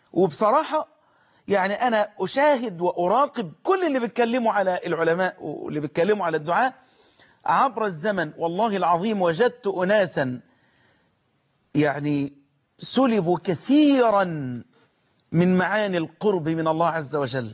وبصراحة يعني أنا أشاهد وأراقب كل اللي بيتكلموا على العلماء واللي بيتكلموا على الدعاء عبر الزمن والله العظيم وجدت أناسا يعني سلبوا كثيرا من معاني القرب من الله عز وجل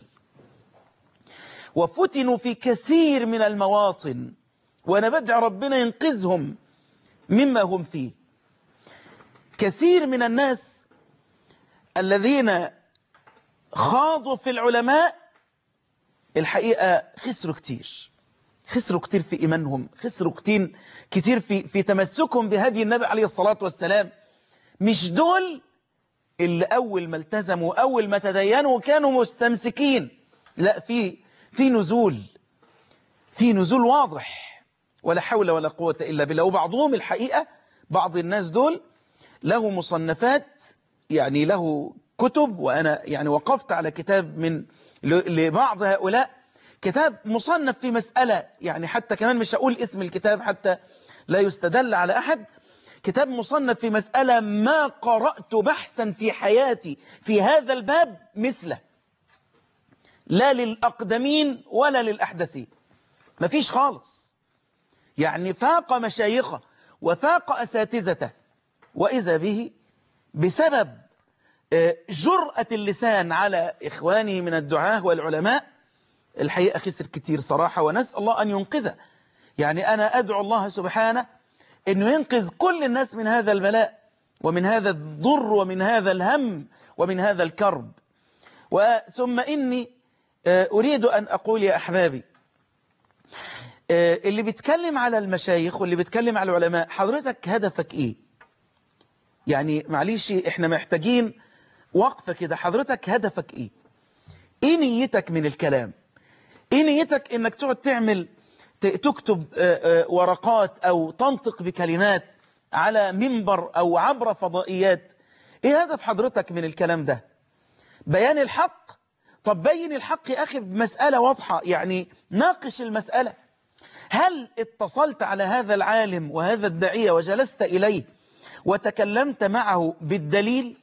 وفتنوا في كثير من المواطن وأنا بدعي ربنا ينقذهم مما هم فيه كثير من الناس الذين خاضوا في العلماء الحقيقة خسروا كتير خسروا كتير في إيمانهم خسروا كتير, كتير في, في تمسكهم بهدي النبي عليه الصلاة والسلام مش دول اللي أول ما التزموا أول ما تدينوا كانوا مستمسكين لا في في نزول في نزول واضح ولا حول ولا قوة إلا بالله وبعضهم الحقيقة بعض الناس دول له مصنفات يعني له كتب وأنا يعني وقفت على كتاب من لبعض هؤلاء كتاب مصنف في مسألة يعني حتى كمان مش هقول اسم الكتاب حتى لا يستدل على أحد كتاب مصنف في مسألة ما قرأت بحثا في حياتي في هذا الباب مثله لا للأقدمين ولا للأحدثين مفيش خالص يعني فاق مشايخه وفاق أساتذته وإذا به بسبب جرأة اللسان على إخوانه من الدعاة والعلماء الحقيقة خسر كتير صراحة ونسأل الله أن ينقذه يعني أنا أدعو الله سبحانه أنه ينقذ كل الناس من هذا البلاء ومن هذا الضر ومن هذا الهم ومن هذا الكرب وثم إني أريد أن أقول يا أحبابي اللي بيتكلم على المشايخ واللي بيتكلم على العلماء حضرتك هدفك إيه يعني معليش إحنا محتاجين وقفة كده حضرتك هدفك إيه إيه نيتك من الكلام إيه نيتك إنك تقعد تعمل تكتب ورقات أو تنطق بكلمات على منبر أو عبر فضائيات إيه هدف حضرتك من الكلام ده بيان الحق طب بين الحق يا أخي بمسألة واضحة يعني ناقش المسألة هل اتصلت على هذا العالم وهذا الداعية وجلست إليه وتكلمت معه بالدليل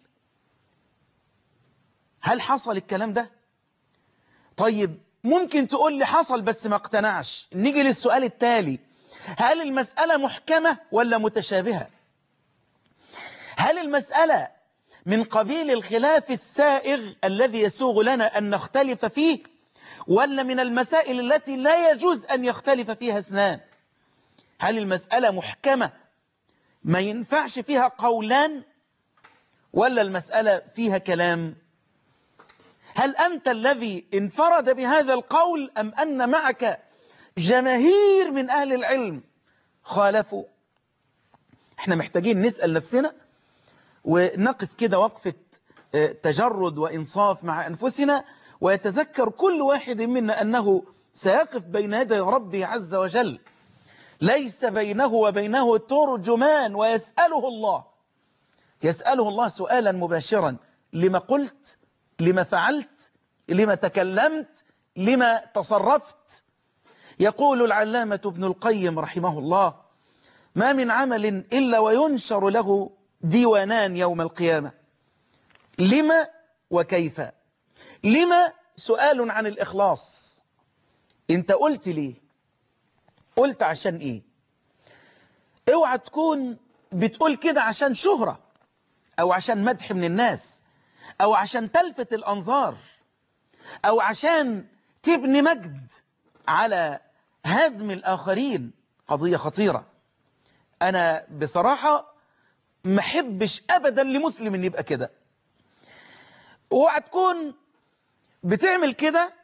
هل حصل الكلام ده طيب ممكن تقول لي حصل بس ما اقتنعش نيجي للسؤال التالي هل المسألة محكمة ولا متشابهة هل المسألة من قبيل الخلاف السائغ الذي يسوغ لنا أن نختلف فيه ولا من المسائل التي لا يجوز أن يختلف فيها اثنان هل المسألة محكمة ما ينفعش فيها قولان ولا المسألة فيها كلام هل أنت الذي انفرد بهذا القول أم أن معك جماهير من أهل العلم خالفوا احنا محتاجين نسأل نفسنا ونقف كده وقفة تجرد وإنصاف مع أنفسنا ويتذكر كل واحد منا أنه سيقف بين يدي ربه عز وجل ليس بينه وبينه ترجمان ويسأله الله يسأله الله سؤالا مباشرا لما قلت لما فعلت لما تكلمت لما تصرفت يقول العلامة ابن القيم رحمه الله ما من عمل إلا وينشر له ديوانان يوم القيامة لما وكيف لما سؤال عن الإخلاص انت قلت ليه قلت عشان ايه اوعى تكون بتقول كده عشان شهرة او عشان مدح من الناس او عشان تلفت الانظار او عشان تبني مجد على هدم الاخرين قضية خطيرة انا بصراحة ما حبش ابدا لمسلم ان يبقى كده اوعى تكون بتعمل كده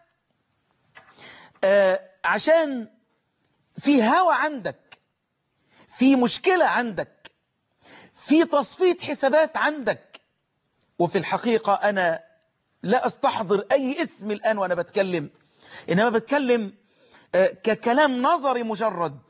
آه عشان في هوى عندك في مشكلة عندك في تصفية حسابات عندك وفي الحقيقة أنا لا أستحضر أي اسم الآن وأنا بتكلم إنما بتكلم آه ككلام نظري مجرد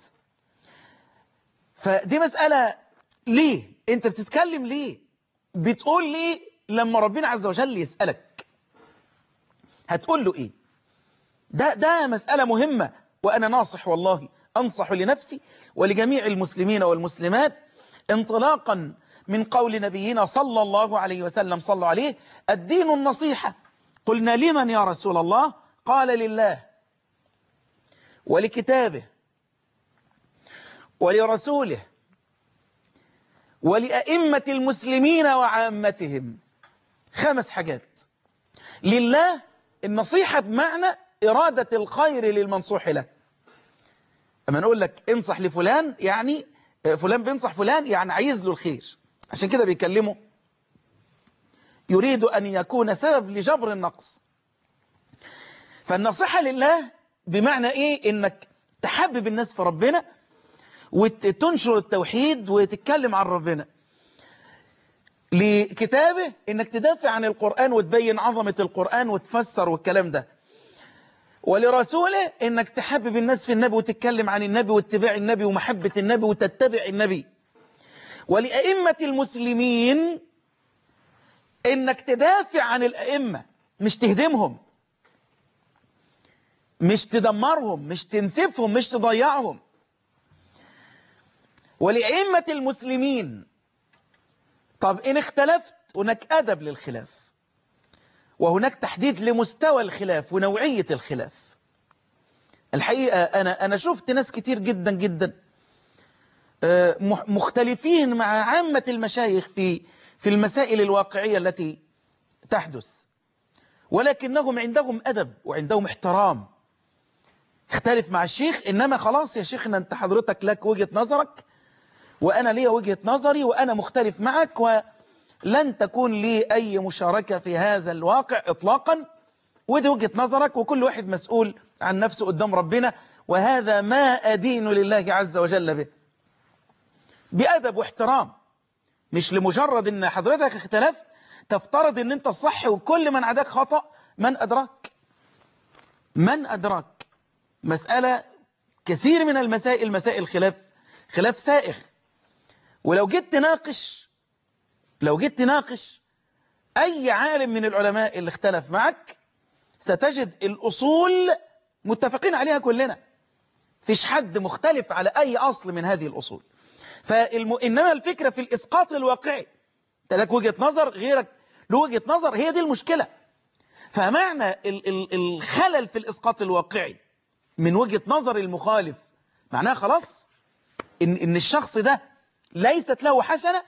فدي مسألة ليه أنت بتتكلم ليه بتقول ليه لما ربنا عز وجل يسألك هتقول له إيه ده, ده مسألة مهمة وأنا ناصح والله أنصح لنفسي ولجميع المسلمين والمسلمات انطلاقا من قول نبينا صلى الله عليه وسلم صلى عليه الدين النصيحة قلنا لمن يا رسول الله قال لله ولكتابه ولرسوله ولأئمة المسلمين وعامتهم خمس حاجات لله النصيحة بمعنى إرادة الخير للمنصوح له أما نقول لك انصح لفلان يعني فلان بينصح فلان يعني عايز له الخير عشان كده بيكلمه يريد أن يكون سبب لجبر النقص فالنصيحة لله بمعنى إيه إنك تحبب الناس في ربنا وتنشر التوحيد وتتكلم عن ربنا لكتابه انك تدافع عن القرآن وتبين عظمة القرآن وتفسر والكلام ده ولرسوله انك تحبب الناس في النبي وتتكلم عن النبي واتباع النبي ومحبة النبي وتتبع النبي ولأئمة المسلمين انك تدافع عن الأئمة مش تهدمهم مش تدمرهم مش تنسفهم مش تضيعهم ولأئمة المسلمين طب إن اختلفت هناك أدب للخلاف وهناك تحديد لمستوى الخلاف ونوعية الخلاف الحقيقة أنا, أنا شفت ناس كتير جدا جدا مختلفين مع عامة المشايخ في في المسائل الواقعية التي تحدث ولكنهم عندهم أدب وعندهم احترام اختلف مع الشيخ إنما خلاص يا شيخنا أنت حضرتك لك وجهة نظرك وأنا لي وجهة نظري وأنا مختلف معك ولن تكون لي أي مشاركة في هذا الواقع إطلاقا ودي وجهة نظرك وكل واحد مسؤول عن نفسه قدام ربنا وهذا ما أدين لله عز وجل به بأدب واحترام مش لمجرد ان حضرتك اختلفت تفترض ان انت الصح وكل من عداك خطأ من أدراك من أدراك مسألة كثير من المسائل مسائل خلاف خلاف سائغ ولو جيت تناقش لو جيت تناقش أي عالم من العلماء اللي اختلف معك ستجد الأصول متفقين عليها كلنا فيش حد مختلف على أي أصل من هذه الأصول فالم... إنما الفكرة في الإسقاط الواقعي لك وجهة نظر غيرك له وجهة نظر هي دي المشكلة فمعنى ال... ال... الخلل في الإسقاط الواقعي من وجهة نظر المخالف معناها خلاص إن, إن الشخص ده ليست له حسنة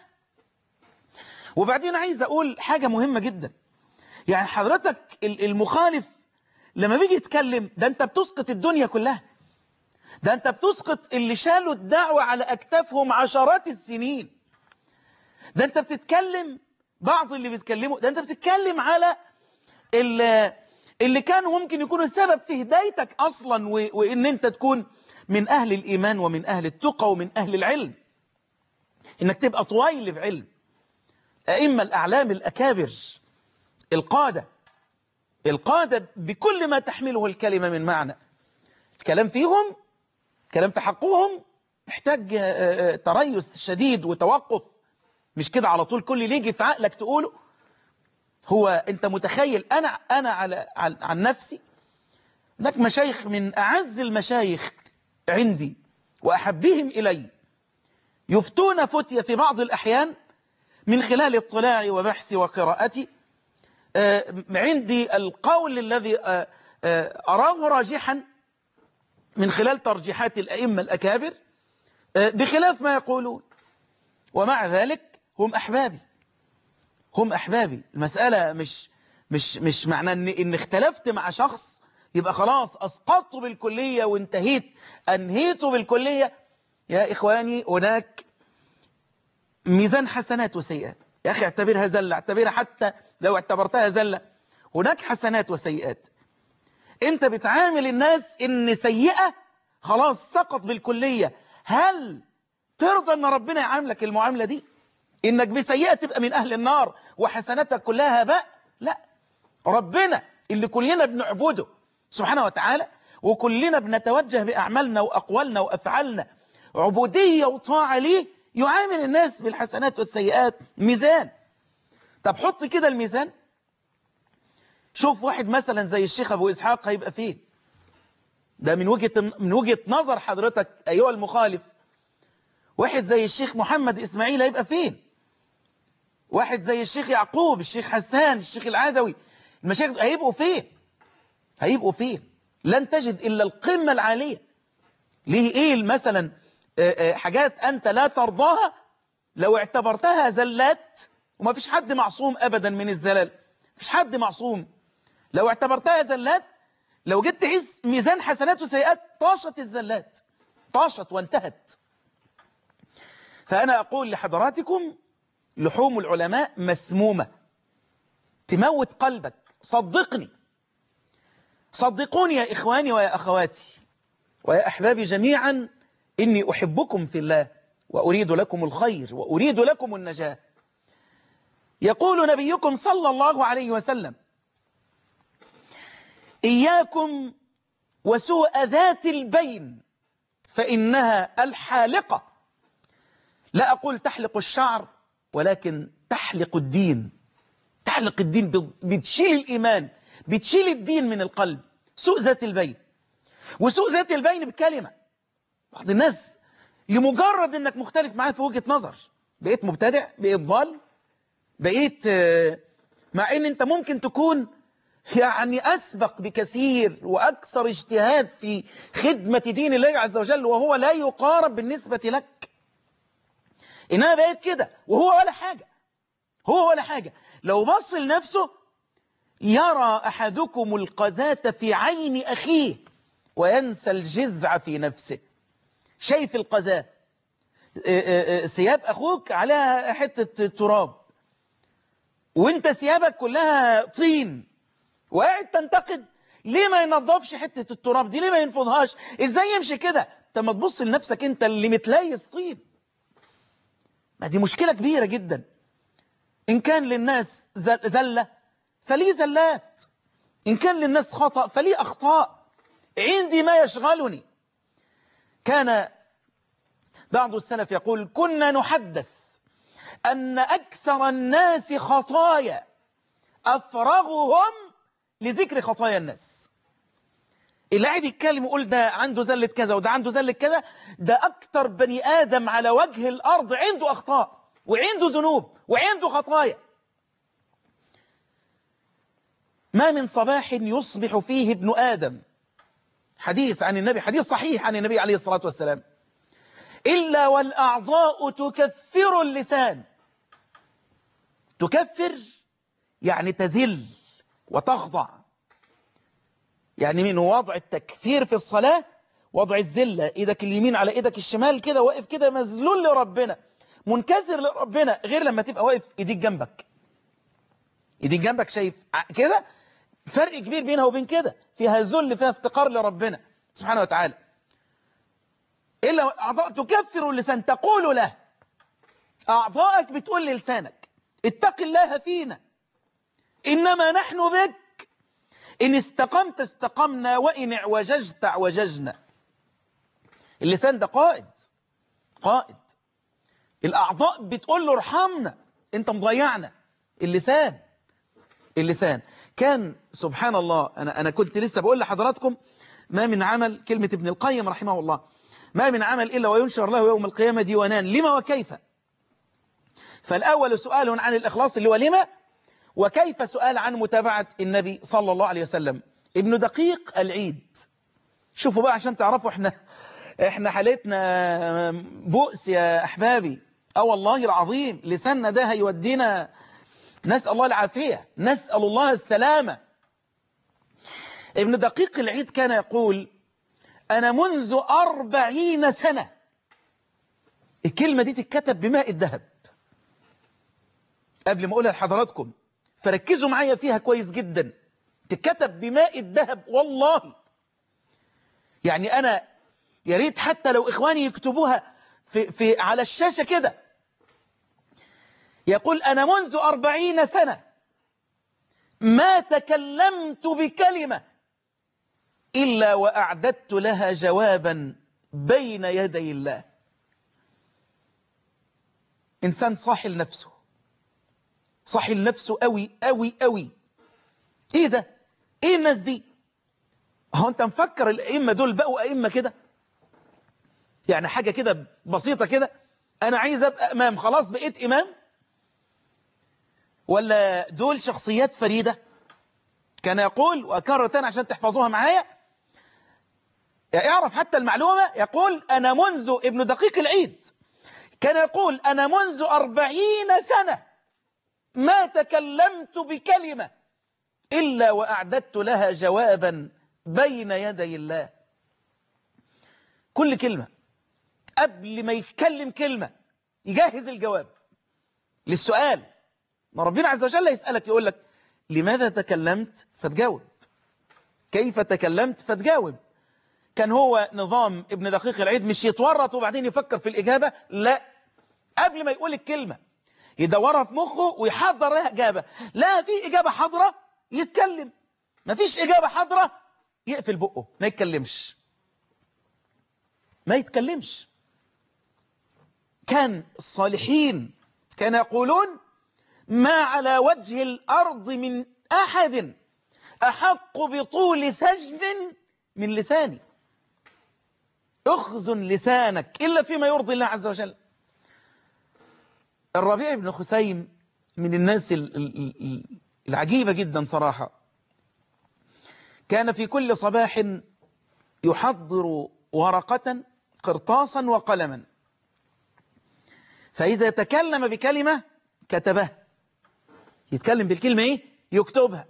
وبعدين عايز أقول حاجة مهمة جدا يعني حضرتك المخالف لما بيجي يتكلم ده أنت بتسقط الدنيا كلها ده أنت بتسقط اللي شالوا الدعوة على أكتافهم عشرات السنين ده أنت بتتكلم بعض اللي بيتكلموا ده أنت بتتكلم على اللي, اللي كانوا ممكن يكونوا السبب في هدايتك أصلا وإن أنت تكون من أهل الإيمان ومن أهل التقى ومن أهل العلم إنك تبقى طويل بعلم أئمة الأعلام الأكابر القادة القادة بكل ما تحمله الكلمة من معنى الكلام فيهم كلام في حقهم محتاج تريث شديد وتوقف مش كده على طول كل اللي يجي في عقلك تقوله هو انت متخيل انا انا على عن نفسي هناك مشايخ من اعز المشايخ عندي واحبهم الي يفتون فتية في بعض الاحيان من خلال اطلاعي وبحثي وقراءتي عندي القول الذي أراه راجحا من خلال ترجيحات الأئمة الأكابر بخلاف ما يقولون ومع ذلك هم أحبابي هم أحبابي المسألة مش مش مش معنى إن, إن اختلفت مع شخص يبقى خلاص أسقطته بالكلية وانتهيت أنهيته بالكلية يا إخواني هناك ميزان حسنات وسيئات يا أخي اعتبرها زلة اعتبرها حتى لو اعتبرتها زلة هناك حسنات وسيئات انت بتعامل الناس ان سيئة خلاص سقط بالكلية هل ترضى ان ربنا يعاملك المعاملة دي انك بسيئة تبقى من اهل النار وحسناتك كلها هباء لا ربنا اللي كلنا بنعبده سبحانه وتعالى وكلنا بنتوجه بأعمالنا وأقوالنا وأفعالنا عبودية وطاعة ليه يعامل الناس بالحسنات والسيئات ميزان طب حط كده الميزان شوف واحد مثلا زي الشيخ أبو إسحاق هيبقى فين ده من وجهة من وجهة نظر حضرتك أيها المخالف واحد زي الشيخ محمد إسماعيل هيبقى فين واحد زي الشيخ يعقوب الشيخ حسان الشيخ العدوي المشايخ هيبقوا فين هيبقوا فين لن تجد إلا القمة العالية ليه إيه مثلا حاجات أنت لا ترضاها لو اعتبرتها زلات وما فيش حد معصوم أبدا من الزلال فيش حد معصوم لو اعتبرتها زلات لو جيت تقيس ميزان حسنات وسيئات طاشت الزلات طاشت وانتهت فأنا أقول لحضراتكم لحوم العلماء مسمومة تموت قلبك صدقني صدقوني يا إخواني ويا أخواتي ويا أحبابي جميعا إني أحبكم في الله وأريد لكم الخير وأريد لكم النجاة يقول نبيكم صلى الله عليه وسلم إياكم وسوء ذات البين فإنها الحالقة لا أقول تحلق الشعر ولكن تحلق الدين تحلق الدين بتشيل الإيمان بتشيل الدين من القلب سوء ذات البين وسوء ذات البين بكلمة بعض الناس لمجرد انك مختلف معاه في وجهة نظر بقيت مبتدع بقيت ضال بقيت مع ان انت ممكن تكون يعني أسبق بكثير وأكثر اجتهاد في خدمة دين الله عز وجل وهو لا يقارب بالنسبة لك إنها بقيت كده وهو ولا حاجة هو ولا حاجة لو بص لنفسه يرى أحدكم القذاة في عين أخيه وينسى الجذع في نفسه شايف القذاة ثياب أخوك على حتة تراب وانت ثيابك كلها طين وقاعد تنتقد ليه ما ينظفش حتة التراب دي ليه ما ينفضهاش ازاي يمشي كده انت ما تبص لنفسك انت اللي متليس طين ما دي مشكلة كبيرة جدا إن كان للناس زلة فلي زلات إن كان للناس خطأ فلي أخطاء عندي ما يشغلني كان بعض السلف يقول كنا نحدث أن أكثر الناس خطايا أفرغهم لذكر خطايا الناس اللي قاعد يتكلم يقول ده عنده زلة كذا وده عنده زلة كذا ده أكتر بني آدم على وجه الأرض عنده أخطاء وعنده ذنوب وعنده خطايا ما من صباح يصبح فيه ابن آدم حديث عن النبي حديث صحيح عن النبي عليه الصلاة والسلام إلا والأعضاء تكفر اللسان تكفر يعني تذل وتخضع يعني من وضع التكفير في الصلاة وضع الذلة ايدك اليمين على ايدك الشمال كده واقف كده مذلول لربنا منكسر لربنا غير لما تبقى واقف ايديك جنبك ايديك جنبك شايف كده فرق كبير بينها وبين كده فيها ذل فيها افتقار لربنا سبحانه وتعالى إلا أعضاء تكفر اللسان تقول له أعضاءك بتقول للسانك اتق الله فينا إنما نحن بك إن استقمت استقمنا وإن اعوججت اعوججنا اللسان ده قائد قائد الأعضاء بتقول له ارحمنا أنت مضيعنا اللسان اللسان كان سبحان الله أنا, أنا كنت لسه بقول لحضراتكم ما من عمل كلمة ابن القيم رحمه الله ما من عمل إلا وينشر له يوم القيامة ديوانان لما وكيف فالأول سؤال عن الإخلاص اللي هو لما وكيف سؤال عن متابعة النبي صلى الله عليه وسلم ابن دقيق العيد شوفوا بقى عشان تعرفوا احنا احنا حالتنا بؤس يا أحبابي اه والله العظيم لساننا ده هيودينا نسأل الله العافية نسأل الله السلامة ابن دقيق العيد كان يقول أنا منذ أربعين سنة الكلمة دي تتكتب بماء الذهب قبل ما أقولها لحضراتكم فركزوا معايا فيها كويس جدا تتكتب بماء الذهب والله يعني أنا يا ريت حتى لو إخواني يكتبوها في, في على الشاشة كده يقول أنا منذ أربعين سنة ما تكلمت بكلمة إلا وأعددت لها جوابا بين يدي الله إنسان صاحل نفسه صاحل نفسه قوي قوي قوي إيه ده إيه الناس دي هو أنت مفكر الأئمة دول بقوا أئمة كده يعني حاجة كده بسيطة كده أنا عايز أبقى إمام خلاص بقيت إمام ولا دول شخصيات فريدة كان يقول وأكرر تاني عشان تحفظوها معايا يعرف حتى المعلومة يقول أنا منذ ابن دقيق العيد كان يقول أنا منذ أربعين سنة ما تكلمت بكلمة إلا وأعددت لها جوابا بين يدي الله كل كلمة قبل ما يتكلم كلمة يجهز الجواب للسؤال ما ربنا عز وجل يسألك يقول لك لماذا تكلمت فتجاوب كيف تكلمت فتجاوب كان هو نظام ابن دقيق العيد مش يتورط وبعدين يفكر في الإجابة لا قبل ما يقول الكلمة يدورها في مخه ويحضر لها إجابة لا في إجابة حاضرة يتكلم ما فيش إجابة حاضرة يقفل بقه ما يتكلمش ما يتكلمش كان الصالحين كان يقولون ما على وجه الأرض من أحد أحق بطول سجن من لساني اخزن لسانك إلا فيما يرضي الله عز وجل الربيع بن خسيم من الناس العجيبة جدا صراحة كان في كل صباح يحضر ورقة قرطاسا وقلما فإذا تكلم بكلمة كتبها يتكلم بالكلمة إيه؟ يكتبها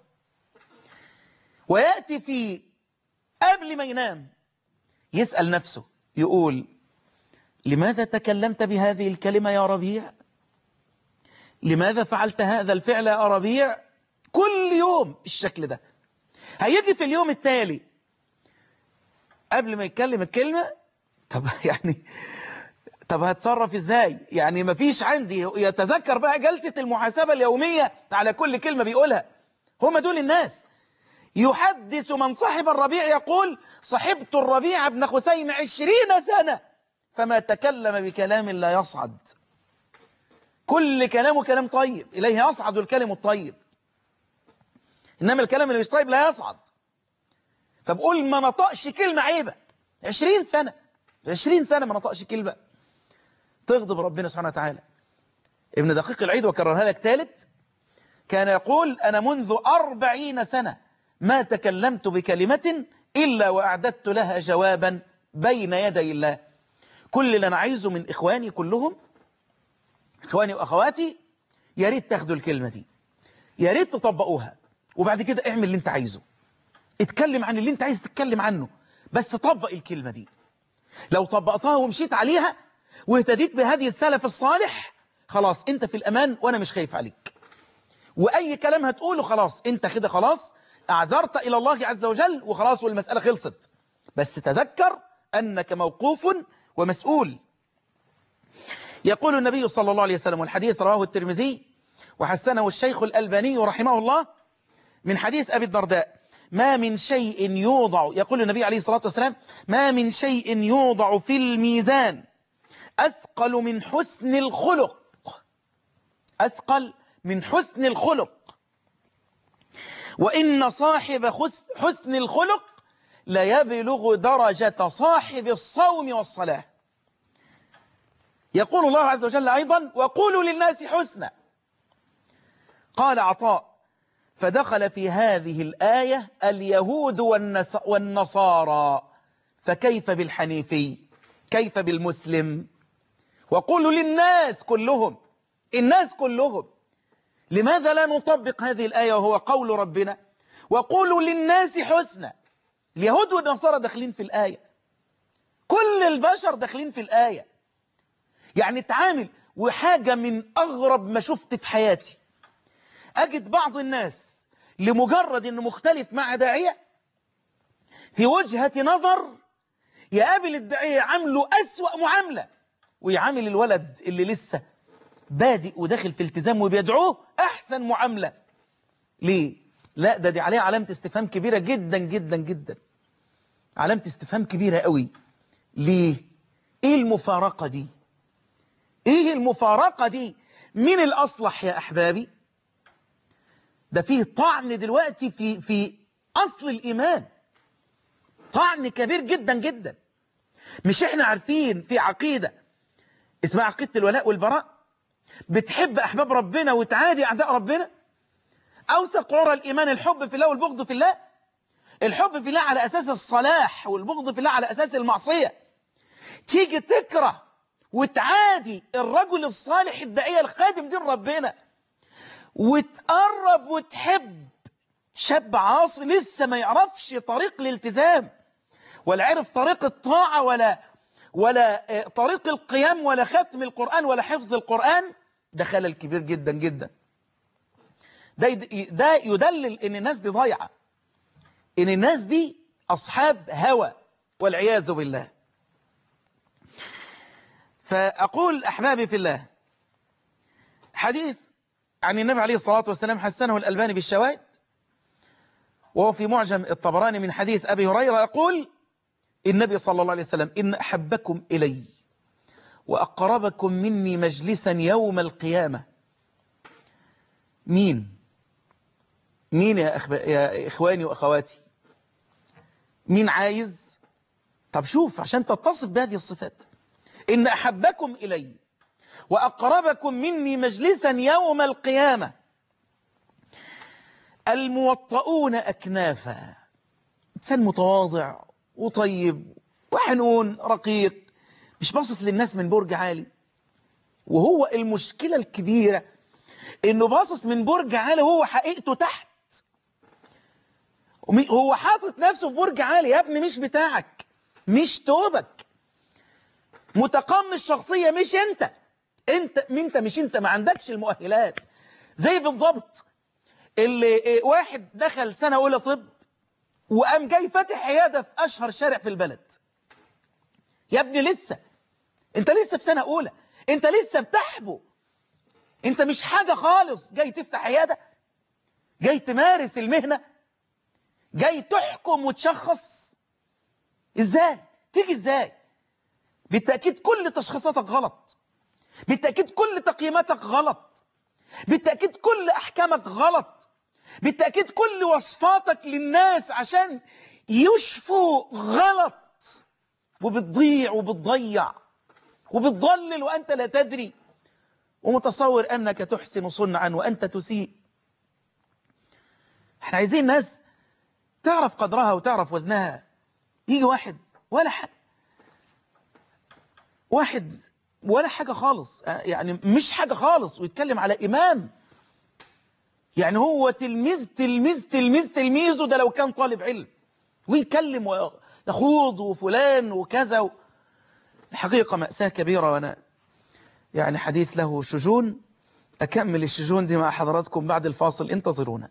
ويأتي في قبل ما ينام يسأل نفسه يقول لماذا تكلمت بهذه الكلمة يا ربيع لماذا فعلت هذا الفعل يا ربيع كل يوم بالشكل ده هيجي في اليوم التالي قبل ما يتكلم الكلمة طب يعني طب هتصرف ازاي يعني مفيش عندي يتذكر بقى جلسة المحاسبة اليومية على كل كلمة بيقولها هم دول الناس يحدث من صاحب الربيع يقول صحبت الربيع ابن خثيم عشرين سنة فما تكلم بكلام لا يصعد كل كلامه كلام طيب إليه يصعد الكلم الطيب إنما الكلام اللي مش طيب لا يصعد فبقول ما نطقش كلمة عيبة عشرين سنة عشرين سنة ما نطقش كلمة تغضب ربنا سبحانه وتعالى ابن دقيق العيد وكررها لك ثالث كان يقول أنا منذ أربعين سنة ما تكلمت بكلمة إلا وأعددت لها جوابا بين يدي الله كل اللي أنا عايزه من إخواني كلهم إخواني وأخواتي يا ريت تاخدوا الكلمة دي يا ريت تطبقوها وبعد كده اعمل اللي انت عايزه اتكلم عن اللي انت عايز تتكلم عنه بس طبق الكلمة دي لو طبقتها ومشيت عليها واهتديت بهذه السلف الصالح خلاص انت في الأمان وأنا مش خايف عليك وأي كلام هتقوله خلاص انت كده خلاص اعذرت إلى الله عز وجل وخلاص والمسألة خلصت بس تذكر أنك موقوف ومسؤول يقول النبي صلى الله عليه وسلم والحديث رواه الترمذي وحسنه الشيخ الألباني رحمه الله من حديث أبي الدرداء ما من شيء يوضع يقول النبي عليه الصلاة والسلام ما من شيء يوضع في الميزان أثقل من حسن الخلق أثقل من حسن الخلق وإن صاحب حسن الخلق لا يبلغ درجة صاحب الصوم والصلاة يقول الله عز وجل أيضا وقولوا للناس حسنا قال عطاء فدخل في هذه الآية اليهود والنصارى فكيف بالحنيفي كيف بالمسلم وقولوا للناس كلهم الناس كلهم لماذا لا نطبق هذه الآية وهو قول ربنا وقولوا للناس حسنا اليهود والنصارى داخلين في الآية كل البشر داخلين في الآية يعني تعامل وحاجة من أغرب ما شفت في حياتي أجد بعض الناس لمجرد أنه مختلف مع داعية في وجهة نظر يقابل الداعية عامله أسوأ معاملة ويعامل الولد اللي لسه بادئ وداخل في التزام وبيدعوه أحسن معاملة ليه؟ لا ده دي عليه علامة استفهام كبيرة جدا جدا جدا علامة استفهام كبيرة قوي ليه؟ ايه المفارقة دي؟ ايه المفارقة دي؟ مين الأصلح يا أحبابي؟ ده فيه طعن دلوقتي في في أصل الإيمان طعن كبير جدا جدا مش احنا عارفين في عقيدة اسمها عقيدة الولاء والبراء بتحب أحباب ربنا وتعادي أعداء ربنا أوثق عرى الإيمان الحب في الله والبغض في الله الحب في الله على أساس الصلاح والبغض في الله على أساس المعصية تيجي تكره وتعادي الرجل الصالح الداعية الخادم دين ربنا وتقرب وتحب شاب عاصي لسه ما يعرفش طريق الالتزام ولا عرف طريق الطاعة ولا ولا طريق القيام ولا ختم القرآن ولا حفظ القرآن ده خلل كبير جدا جدا ده ده يدلل ان الناس دي ضايعه ان الناس دي اصحاب هوى والعياذ بالله فاقول احبابي في الله حديث عن النبي عليه الصلاه والسلام حسنه الالباني بالشواهد وهو في معجم الطبراني من حديث ابي هريره يقول النبي صلى الله عليه وسلم ان احبكم الي واقربكم مني مجلسا يوم القيامه مين مين يا, أخب... يا إخواني وأخواتي مين عايز طب شوف عشان تتصف بهذه الصفات إن أحبكم إلي وأقربكم مني مجلسا يوم القيامة الموطؤون أكنافا إنسان متواضع وطيب وحنون رقيق مش باصص للناس من برج عالي وهو المشكلة الكبيرة إنه باصص من برج عالي وهو حقيقته تحت هو حاطط نفسه في برج عالي يا ابني مش بتاعك مش توبك متقمص شخصية مش انت انت انت مش انت ما عندكش المؤهلات زي بالضبط اللي واحد دخل سنة أولى طب وقام جاي فاتح عيادة في أشهر شارع في البلد يا ابني لسه انت لسه في سنة أولى انت لسه بتحبو انت مش حاجة خالص جاي تفتح عيادة جاي تمارس المهنة جاي تحكم وتشخص ازاي تيجي ازاي بالتأكيد كل تشخيصاتك غلط بالتأكيد كل تقييماتك غلط بالتأكيد كل أحكامك غلط بالتأكيد كل وصفاتك للناس عشان يشفوا غلط وبتضيع وبتضيع وبتضلل وأنت لا تدري ومتصور أنك تحسن صنعا وأنت تسيء احنا عايزين ناس تعرف قدرها وتعرف وزنها يجي واحد ولا حاجة واحد ولا حاجة خالص يعني مش حاجة خالص ويتكلم على إمام يعني هو تلميذ تلميذ تلميذ تلميذه ده لو كان طالب علم ويتكلم ويخوض وفلان وكذا الحقيقة مأساة كبيرة وأنا يعني حديث له شجون أكمل الشجون دي مع حضراتكم بعد الفاصل انتظرونا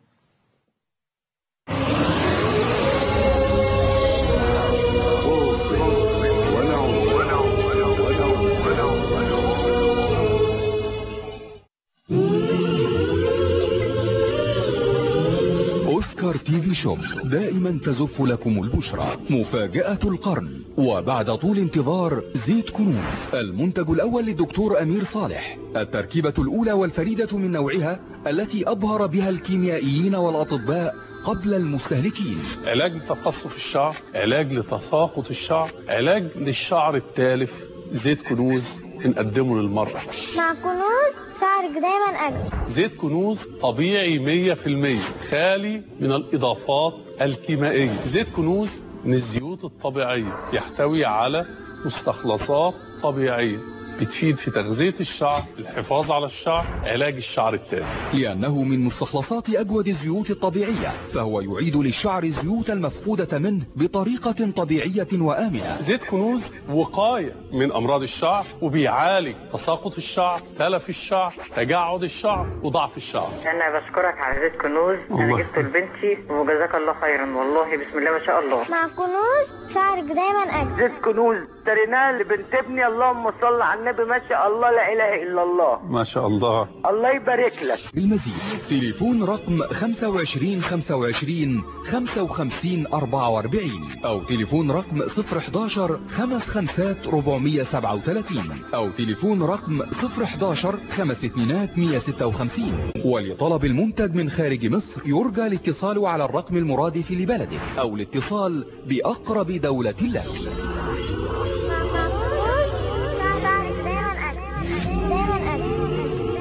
أوسكار تي في شوب دائما تزف لكم البشرى مفاجأة القرن وبعد طول انتظار زيت كنوز المنتج الأول للدكتور أمير صالح التركيبة الأولى والفريدة من نوعها التي أبهر بها الكيميائيين والأطباء قبل المستهلكين علاج لتقصف الشعر علاج لتساقط الشعر علاج للشعر التالف زيت كنوز بنقدمه للمرأة مع كنوز شعرك دايما أجمل زيت كنوز طبيعي 100% خالي من الإضافات الكيميائية زيت كنوز من الزيوت الطبيعية يحتوي على مستخلصات طبيعية بتفيد في تغذية الشعر الحفاظ على الشعر علاج الشعر التالف لأنه من مستخلصات أجود الزيوت الطبيعية فهو يعيد للشعر الزيوت المفقودة منه بطريقة طبيعية وآمنة زيت كنوز وقاية من أمراض الشعر وبيعالج تساقط الشعر تلف الشعر تجعد الشعر وضعف الشعر انا بشكرك على زيت كنوز انا الله. جبته لبنتي وجزاك الله خيرا والله بسم الله ما شاء الله مع كنوز شعرك دايما أجمل زيت كنوز اشتريناه لبنت ابني اللهم صل على النبي ما شاء الله لا اله الا الله ما شاء الله الله يبارك لك بالمزيد تليفون رقم 25 25 55 44 أو تليفون رقم 011 55 437 أو تليفون رقم 011 خمس اتنينات 156 ولطلب المنتج من خارج مصر يرجى الاتصال على الرقم المرادف لبلدك أو الاتصال بأقرب دولة لك مع كنوز شعرك دايما أجمل دايما أجمل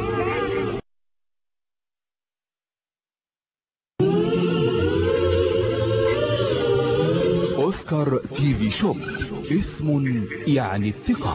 أوسكار تي في شوب اسم يعني الثقة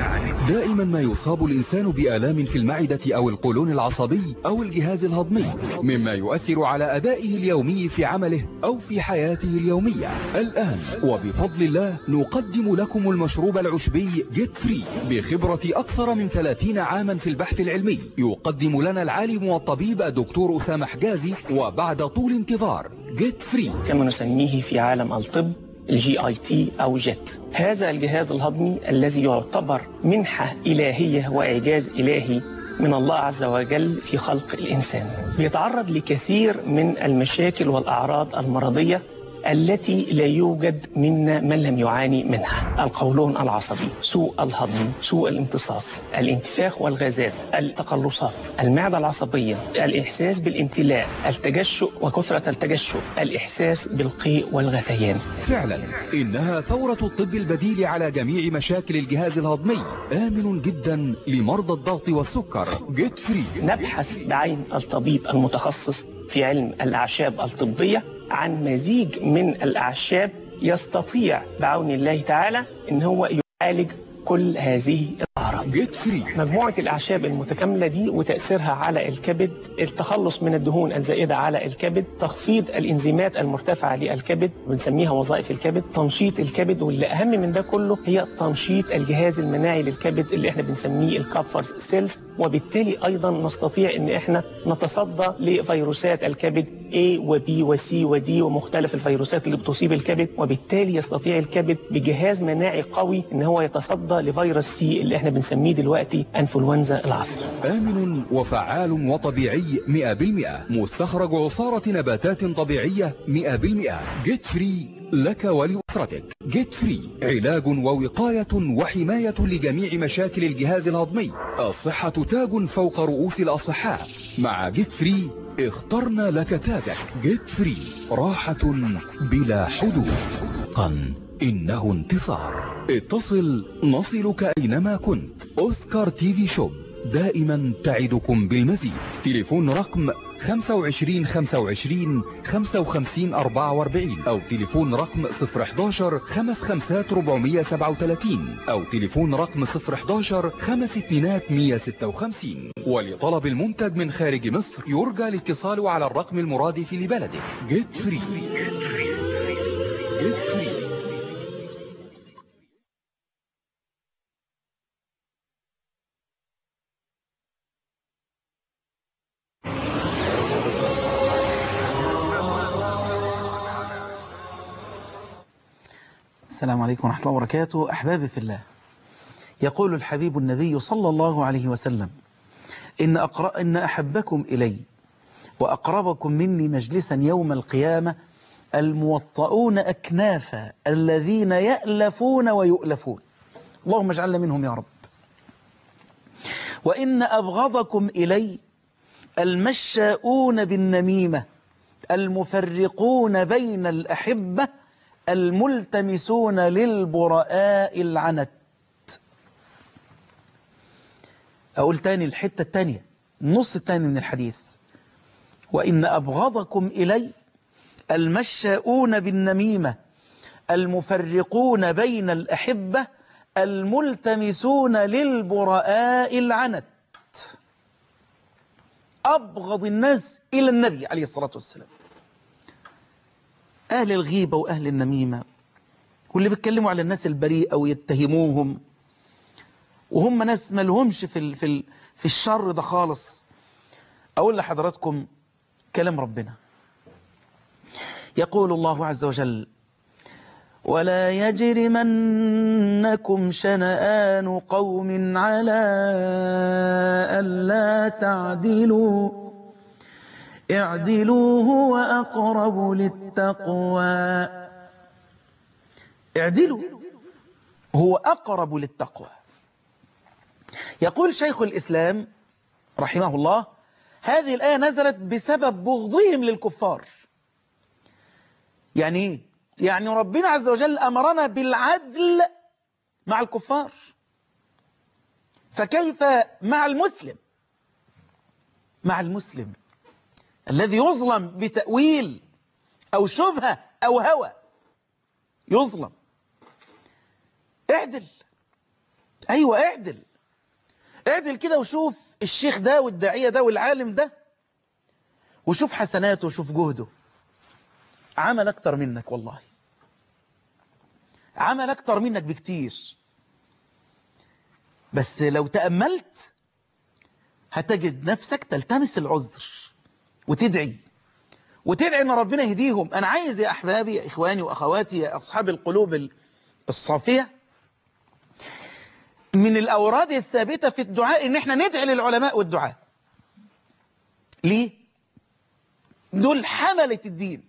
دائما ما يصاب الإنسان بآلام في المعدة أو القولون العصبي أو الجهاز الهضمي مما يؤثر على أدائه اليومي في عمله أو في حياته اليومية الآن وبفضل الله نقدم لكم المشروب العشبي جيت فري بخبرة أكثر من 30 عاما في البحث العلمي يقدم لنا العالم والطبيب الدكتور أسامة حجازي وبعد طول انتظار جيت فري كما نسميه في عالم الطب الجي اي تي او جيت هذا الجهاز الهضمي الذي يعتبر منحة إلهية وإعجاز إلهي من الله عز وجل في خلق الإنسان بيتعرض لكثير من المشاكل والأعراض المرضية التي لا يوجد منا من لم يعاني منها القولون العصبي سوء الهضم سوء الامتصاص الانتفاخ والغازات التقلصات المعدة العصبية الإحساس بالامتلاء التجشؤ وكثرة التجشؤ الإحساس بالقيء والغثيان فعلا إنها ثورة الطب البديل على جميع مشاكل الجهاز الهضمي آمن جدا لمرضى الضغط والسكر جيت فري نبحث بعين الطبيب المتخصص في علم الأعشاب الطبية عن مزيج من الأعشاب يستطيع بعون الله تعالى أن هو يعالج كل هذه الأعراض جيت فري مجموعة الأعشاب المتكاملة دي وتأثيرها على الكبد التخلص من الدهون الزائدة على الكبد تخفيض الإنزيمات المرتفعة للكبد بنسميها وظائف الكبد تنشيط الكبد واللي أهم من ده كله هي تنشيط الجهاز المناعي للكبد اللي احنا بنسميه الكابفرز سيلز وبالتالي أيضا نستطيع أن احنا نتصدى لفيروسات الكبد A و B و C و D ومختلف الفيروسات اللي بتصيب الكبد وبالتالي يستطيع الكبد بجهاز مناعي قوي ان هو يتصدى لفيروس سي اللي احنا بنسميه دلوقتي انفلونزا العصر آمن وفعال وطبيعي 100% مستخرج عصارة نباتات طبيعية 100% جيت فري لك ولأسرتك جيت فري علاج ووقاية وحماية لجميع مشاكل الجهاز الهضمي الصحة تاج فوق رؤوس الأصحاء مع جيت فري اخترنا لك تاجك جيت فري راحة بلا حدود قن إنه انتصار اتصل نصلك أينما كنت أوسكار تي في شوب دائما تعدكم بالمزيد تليفون رقم 25 25 55 44 أو تليفون رقم 011 55 437 أو تليفون رقم 011 5 اتنينات 156 ولطلب المنتج من خارج مصر يرجى الاتصال على الرقم المرادف لبلدك جيت فري جيت فري السلام عليكم ورحمة الله وبركاته أحبابي في الله يقول الحبيب النبي صلى الله عليه وسلم إن, أقرأ إن أحبكم إلي وأقربكم مني مجلسا يوم القيامة الموطؤون أكنافا الذين يألفون ويؤلفون اللهم اجعلنا منهم يا رب وإن أبغضكم إلي المشاؤون بالنميمة المفرقون بين الأحبة الملتمسون للبراء العنت أقول تاني الحتة التانية النص التاني من الحديث وإن أبغضكم إلي المشاؤون بالنميمة المفرقون بين الأحبة الملتمسون للبراء العنت أبغض الناس إلى النبي عليه الصلاة والسلام أهل الغيبة وأهل النميمة واللي بيتكلموا على الناس البريئة ويتهموهم وهم ناس ما لهمش في, ال في, ال في الشر ده خالص أقول لحضراتكم كلام ربنا يقول الله عز وجل ولا يجرمنكم شنآن قوم على ألا تعدلوا اعدلوا هو أقرب للتقوى اعدلوا هو أقرب للتقوى يقول شيخ الإسلام رحمه الله هذه الآية نزلت بسبب بغضهم للكفار يعني ايه؟ يعني ربنا عز وجل أمرنا بالعدل مع الكفار فكيف مع المسلم مع المسلم الذي يظلم بتأويل أو شبهة أو هوى يظلم اعدل ايوه اعدل اعدل كده وشوف الشيخ ده والداعية ده والعالم ده وشوف حسناته وشوف جهده عمل اكتر منك والله عمل اكتر منك بكتير بس لو تأملت هتجد نفسك تلتمس العذر وتدعي وتدعي ان ربنا يهديهم انا عايز يا احبابي يا اخواني واخواتي يا اصحاب القلوب الصافية من الاوراد الثابتة في الدعاء ان احنا ندعي للعلماء والدعاء ليه دول حملة الدين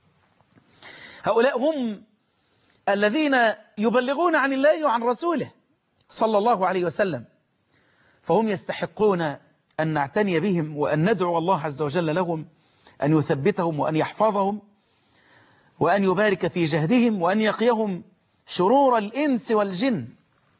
هؤلاء هم الذين يبلغون عن الله وعن رسوله صلى الله عليه وسلم فهم يستحقون أن نعتني بهم وأن ندعو الله عز وجل لهم أن يثبتهم وأن يحفظهم وأن يبارك في جهدهم وأن يقيهم شرور الإنس والجن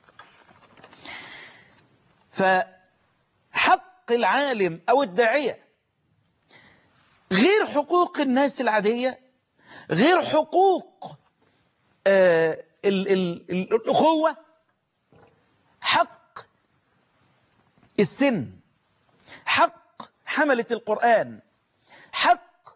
فحق العالم أو الداعية غير حقوق الناس العادية غير حقوق آه ال ال ال الأخوة حق السن حق حملة القرآن حق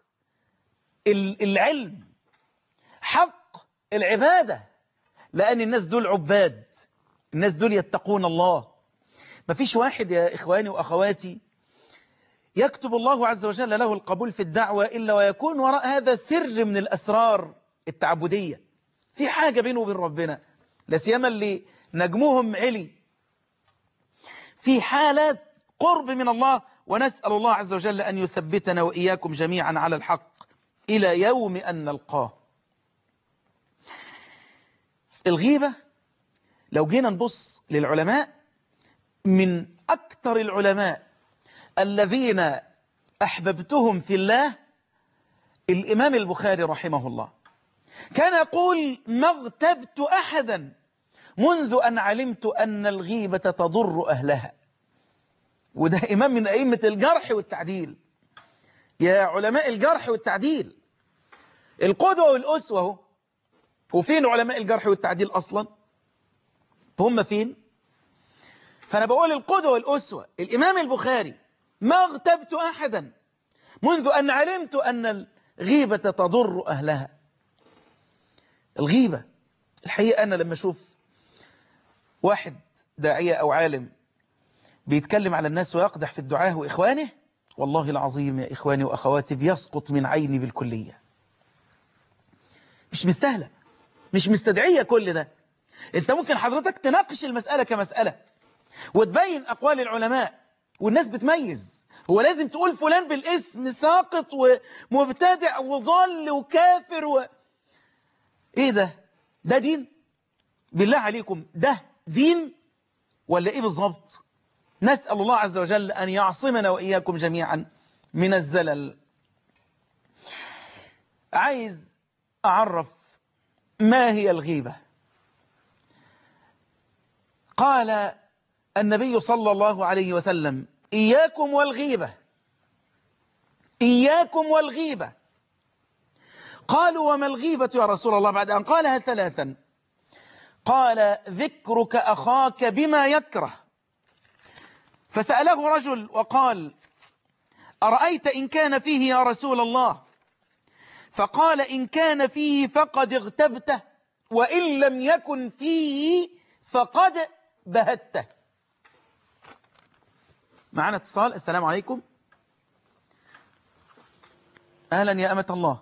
العلم حق العبادة لأن الناس دول عباد الناس دول يتقون الله مفيش واحد يا إخواني وأخواتي يكتب الله عز وجل له القبول في الدعوة إلا ويكون وراء هذا سر من الأسرار التعبدية في حاجة بينه وبين ربنا لا سيما اللي نجمهم علي في حالات قرب من الله ونسأل الله عز وجل أن يثبتنا وإياكم جميعا على الحق إلى يوم أن نلقاه الغيبة لو جينا نبص للعلماء من أكثر العلماء الذين أحببتهم في الله الإمام البخاري رحمه الله كان يقول ما اغتبت أحدا منذ أن علمت أن الغيبة تضر أهلها وده إمام من أئمة الجرح والتعديل يا علماء الجرح والتعديل القدوة والأسوة هو وفين علماء الجرح والتعديل أصلا هم فين فأنا بقول القدوة والأسوة الإمام البخاري ما اغتبت أحدا منذ أن علمت أن الغيبة تضر أهلها الغيبة الحقيقة أنا لما أشوف واحد داعية أو عالم بيتكلم على الناس ويقدح في الدعاء وإخوانه والله العظيم يا إخواني وأخواتي بيسقط من عيني بالكلية مش مستاهلة مش مستدعية كل ده انت ممكن حضرتك تناقش المسألة كمسألة وتبين أقوال العلماء والناس بتميز هو لازم تقول فلان بالاسم ساقط ومبتدع وضال وكافر و... ايه ده ده دين بالله عليكم ده دين ولا ايه بالظبط نسأل الله عز وجل أن يعصمنا وإياكم جميعا من الزلل عايز أعرف ما هي الغيبة قال النبي صلى الله عليه وسلم إياكم والغيبة إياكم والغيبة قالوا وما الغيبة يا رسول الله بعد أن قالها ثلاثا قال ذكرك أخاك بما يكره فسأله رجل وقال أرأيت إن كان فيه يا رسول الله فقال إن كان فيه فقد اغتبته وإن لم يكن فيه فقد بهته معنا اتصال السلام عليكم أهلا يا أمة الله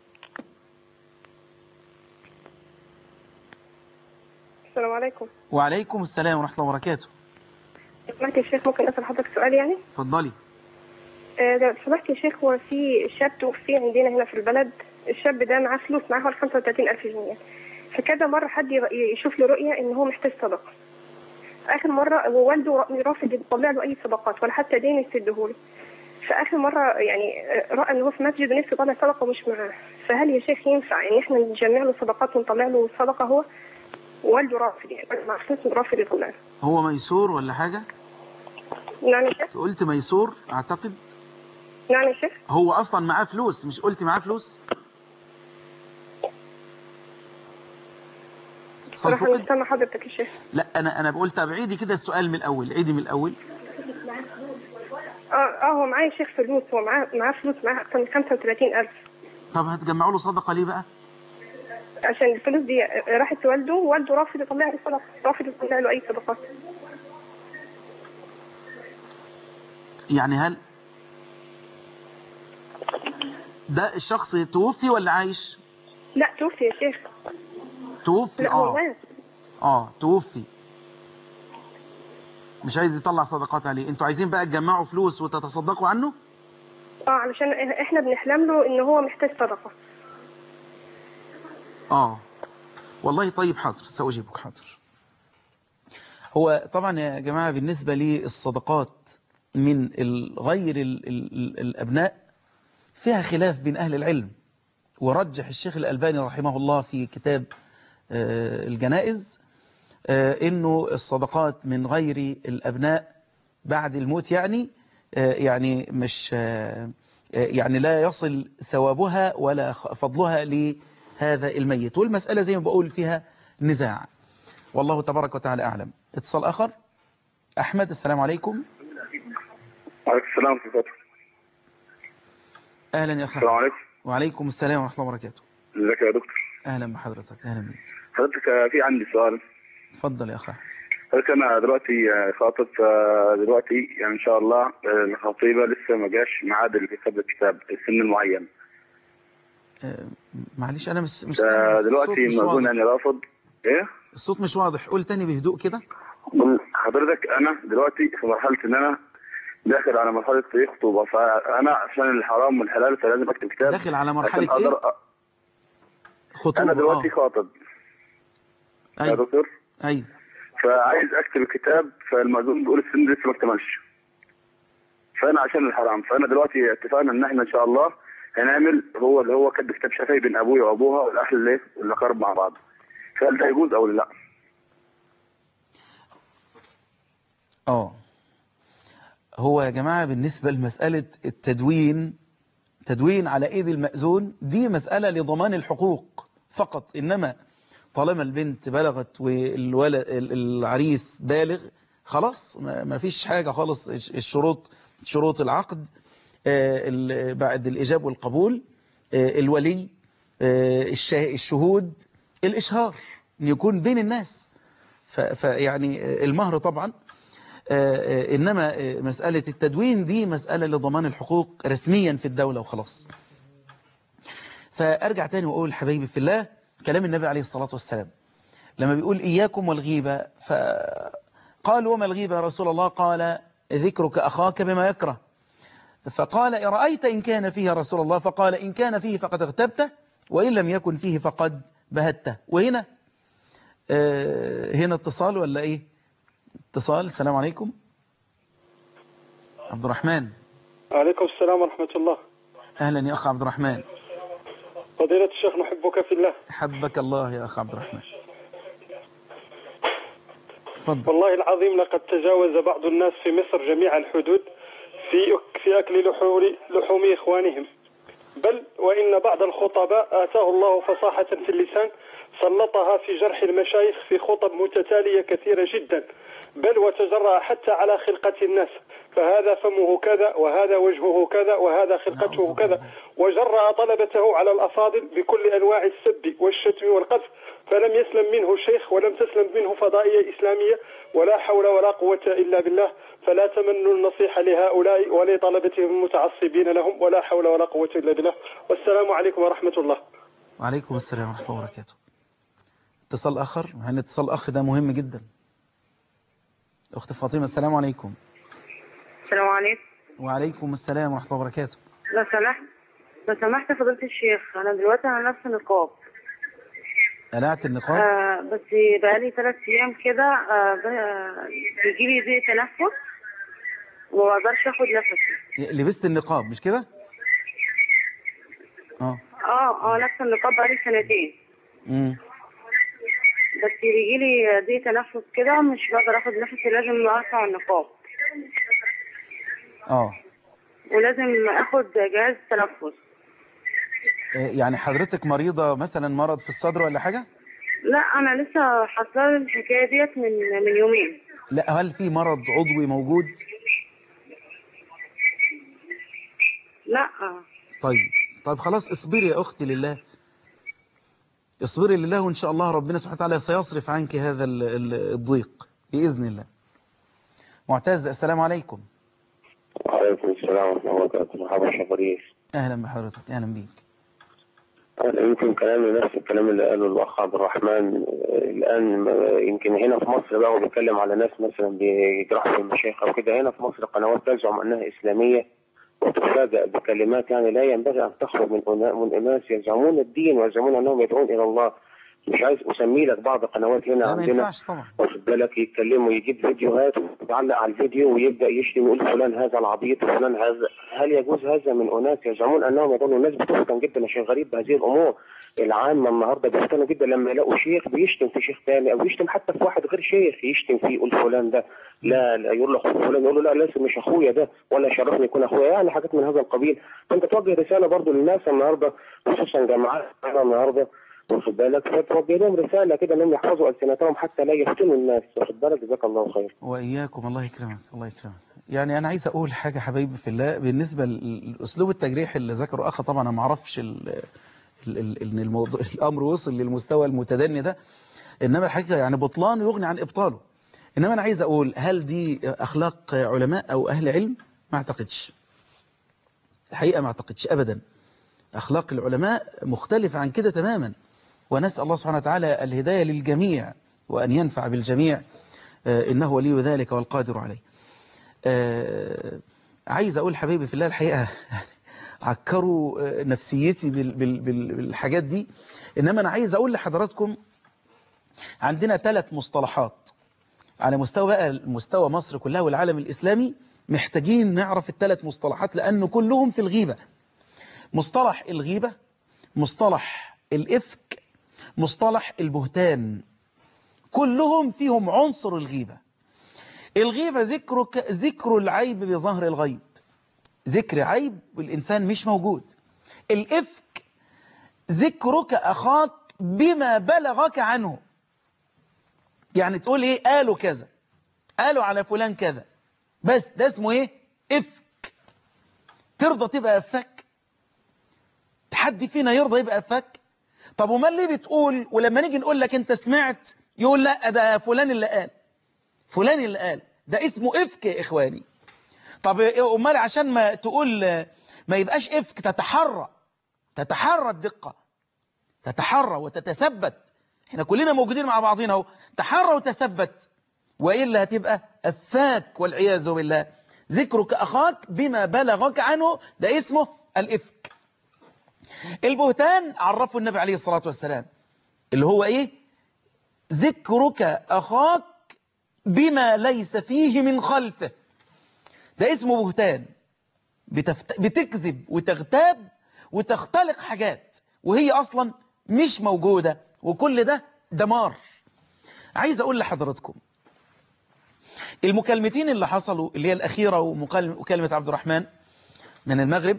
السلام عليكم وعليكم السلام ورحمة الله وبركاته سمحت يا شيخ ممكن أسأل حضرتك سؤال يعني اتفضلي آه، لو سمحت يا شيخ هو في شاب توفي عندنا هنا في البلد الشاب ده معاه فلوس معاه حوالي 35000 جنيه فكذا مرة حد ير- يشوف له رؤية إن هو محتاج صدقة آخر مرة ووالده رافض يطلع له أي صدقات ولا حتى دين يسده له فآخر مرة يعني آه، رأى إن هو في مسجد ونفسه يطلع صدقة ومش معاه فهل يا شيخ ينفع إن إحنا نجمع له صدقات ونطلع له صدقة هو ووالده رافض يعني مع فلوس رافض يطلع هو ميسور ولا حاجة نعم يا شيخ قلت ميسور أعتقد نعم يا شيخ هو أصلا معاه فلوس مش قلت معاه فلوس اتصال راح فقد نستنى حضرتك يا شيخ لا انا انا بقول طب عيدي كده السؤال من الاول عيدي من الاول اه اه هو معايا شيخ فلوس هو معاه معاه فلوس معاه اكتر من 35000 طب هتجمعوا له صدقه ليه بقى عشان الفلوس دي راحت لوالده ووالده رافض يطلع له صدقه رافض يطلع له اي صدقات يعني هل ده الشخص توفي ولا عايش لا توفي يا شيخ توفي لا هو اه مات اه توفي مش عايز يطلع صدقات عليه انتوا عايزين بقى تجمعوا فلوس وتتصدقوا عنه اه علشان احنا بنحلم له ان هو محتاج صدقه اه والله طيب حاضر سأجيبك حاضر هو طبعا يا جماعة بالنسبة للصدقات من ال- غير ال ال الأبناء فيها خلاف بين أهل العلم ورجح الشيخ الألباني رحمه الله في كتاب آه، الجنائز آه، إنه الصدقات من غير الأبناء بعد الموت يعني آه، يعني مش آه، آه، يعني لا يصل ثوابها ولا خ- فضلها لهذا الميت والمسألة زي ما بقول فيها نزاع والله تبارك وتعالى أعلم اتصال آخر أحمد السلام عليكم وعليكم السلام ورحمة الله أهلا يا أخي السلام عليكم وعليكم السلام ورحمة الله وبركاته ازيك يا دكتور أهلا بحضرتك أهلا بك حضرتك آه، في عندي سؤال اتفضل يا أخي حضرتك انا دلوقتي آه، خاطب آه، دلوقتي يعني ان شاء الله آه، الخطيبه لسه ما جاش ميعاد اللي كتب الكتاب السن المعين آه، معلش أنا مش مش آه، سامع، الصوت دلوقتي مش المأذون واضح يعني رافض ايه الصوت مش واضح قول تاني بهدوء كده حضرتك انا دلوقتي في مرحله ان انا داخل على مرحله ايه خطوبه فانا عشان الحرام والحلال فلازم اكتب كتاب داخل على عشان مرحلة أقدر إيه أ- خطوبة انا دلوقتي آه. خاطب يا أيوه دكتور أيوه فعايز اكتب الكتاب فالمأذون بيقول السن لسه ما اكتملش فانا عشان الحرام فانا دلوقتي اتفقنا ان احنا ان شاء الله هنعمل هو اللي هو كتب كتاب شفهي بين ابويا وابوها والاهل اللي الاقارب مع بعض فهل ده يجوز او لا؟ اه هو يا جماعة بالنسبة لمسألة التدوين تدوين على ايد المأذون دي مسألة لضمان الحقوق فقط انما طالما البنت بلغت والولد العريس بالغ خلاص ما ما فيش حاجة خالص الشروط شروط العقد آه، ال- بعد الإجاب والقبول آه، الولي آه، الشه- الشهود الإشهار إن يكون بين الناس ف- فيعني آه، المهر طبعا آه، آه، إنما آه، مسألة التدوين دي مسألة لضمان الحقوق رسميا في الدولة وخلاص فأرجع تاني وأقول حبايبي في الله كلام النبي عليه الصلاة والسلام لما بيقول إياكم والغيبة فقال وما الغيبة يا رسول الله قال ذكرك أخاك بما يكره فقال أرأيت إن كان فيه يا رسول الله فقال إن كان فيه فقد اغتبته وإن لم يكن فيه فقد بهته وهنا آه، هنا اتصال ولا إيه اتصال السلام عليكم عبد الرحمن عليكم السلام ورحمة الله أهلا يا أخ عبد الرحمن فضيلة الشيخ نحبك في الله حبك الله يا أخ عبد الرحمن تفضل والله العظيم لقد تجاوز بعض الناس في مصر جميع الحدود في في أكل لحوم لحوم إخوانهم بل وإن بعض الخطباء آتاه الله فصاحة في اللسان سلطها في جرح المشايخ في خطب متتالية كثيرة جدا بل وتجرأ حتى على خلقة الناس فهذا فمه كذا وهذا وجهه كذا وهذا خلقته كذا وجرأ طلبته على الأفاضل بكل أنواع السب والشتم والقذف فلم يسلم منه شيخ ولم تسلم منه فضائية إسلامية ولا حول ولا قوة إلا بالله فلا تمنوا النصيحة لهؤلاء ولطلبتهم المتعصبين لهم ولا حول ولا قوة إلا بالله والسلام عليكم ورحمة الله وعليكم السلام ورحمة الله وبركاته اتصال آخر يعني اتصال أخ ده مهم جدا أخت فاطمة السلام عليكم السلام عليكم وعليكم السلام ورحمة الله وبركاته لو سمحت لو سمحت يا فضيلة الشيخ أنا دلوقتي على نفس النقاب قلعت النقاب آه بس بقالي ثلاث أيام كده آه ب- بيجيلي ضيق تنفس وما بقدرش آخد نفسي لبست النقاب مش كده اه اه اه نفس النقاب بقالي سنتين امم بس بيجيلي ضيق تنفس كده مش بقدر آخد نفسي لازم أرفع النقاب اه ولازم آخد جهاز تنفس إيه يعني حضرتك مريضة مثلا مرض في الصدر ولا حاجة لا انا لسه حصل الحكايه ديت من من يومين لا هل في مرض عضوي موجود لا طيب طيب خلاص اصبري يا أختي لله اصبري لله وإن شاء الله ربنا سبحانه وتعالى سيصرف عنك هذا ال- ال- الضيق بإذن الله معتز السلام عليكم وعليكم السلام ورحمة الله وبركاته مرحبا شيخ وليد أهلا بحضرتك أهلا بيك أنا يمكن كلامي نفس الكلام اللي قاله الأخ عبد الرحمن آه، الآن آه، يمكن هنا في مصر بقى هو بيتكلم على ناس مثلا بيجرحوا في المشايخ أو كده هنا في مصر قنوات تزعم أنها إسلامية وتفاجأ بكلمات يعني لا ينبغي أن تخرج من أنا- من أناس يزعمون الدين ويزعمون أنهم يدعون إلى الله مش عايز أسمي لك بعض القنوات هنا لا ما عندنا ينفعش طبعا واخد بالك يتكلموا يجيب فيديوهات ويعلق على الفيديو ويبدا يشتم يقول فلان هذا العبيط وفلان هذا هل يجوز هذا من اناس يزعمون انهم يقولون الناس بتفتن جدا يا شيخ غريب بهذه الامور العامه النهارده بيفتنوا جدا لما يلاقوا شيخ بيشتم في شيخ ثاني او يشتم حتى في واحد غير شيخ يشتم فيه يقول فلان ده لا لا يقول له أخوه فلان يقول له لا لازم مش اخويا ده ولا شرفني يكون اخويا يعني حاجات من هذا القبيل فانت توجه رساله برضو للناس النهارده خصوصا جماعات النهارده واخد بالك فتوجه لهم رساله كده انهم يحفظوا السنتهم حتى لا يفتنوا الناس واخد بالك جزاك الله خير وإياكم الله يكرمك الله يكرمك يعني أنا عايز أقول حاجة حبايبي في الله بالنسبة لأسلوب التجريح اللي ذكره أخ طبعا أنا ما أعرفش ال- ال- ال- إن الموضوع الأمر وصل للمستوى المتدني ده إنما الحقيقة يعني بطلان يغني عن إبطاله إنما أنا عايز أقول هل دي أخلاق علماء أو أهل علم ما أعتقدش الحقيقة ما أعتقدش أبدا أخلاق العلماء مختلفة عن كده تماما ونسأل الله سبحانه وتعالى الهداية للجميع وأن ينفع بالجميع آه، إنه ولي ذلك والقادر عليه آه، عايز أقول حبيبي في الله الحقيقة عكروا آه، نفسيتي بال- بال- بال- بالحاجات دي إنما أنا عايز أقول لحضراتكم عندنا ثلاث مصطلحات على مستوى بقى مستوى مصر كلها والعالم الإسلامي محتاجين نعرف الثلاث مصطلحات لأن كلهم في الغيبة مصطلح الغيبة مصطلح الإفك مصطلح البهتان كلهم فيهم عنصر الغيبة الغيبة ذكرك ذكر العيب بظهر الغيب ذكر عيب والإنسان مش موجود الإفك ذكرك أخاك بما بلغك عنه يعني تقول إيه قالوا كذا قالوا على فلان كذا بس ده اسمه إيه إفك ترضى تبقى أفك حد فينا يرضى يبقى أفك طب وما اللي بتقول ولما نيجي نقول لك انت سمعت يقول لا ده فلان اللي قال فلان اللي قال ده اسمه افك يا اخواني طب امال عشان ما تقول ما يبقاش افك تتحرى تتحرى الدقة تتحرى وتتثبت احنا كلنا موجودين مع بعضنا اهو تحرى وتثبت وإلا هتبقى أفاك والعياذ بالله ذكرك أخاك بما بلغك عنه ده اسمه الإفك البهتان عرفه النبي عليه الصلاة والسلام اللي هو إيه ذكرك أخاك بما ليس فيه من خلفه ده اسمه بهتان بتفت... بتكذب وتغتاب وتختلق حاجات وهي أصلا مش موجودة وكل ده دمار عايز أقول لحضراتكم المكالمتين اللي حصلوا اللي هي الأخيرة ومكالمة عبد الرحمن من المغرب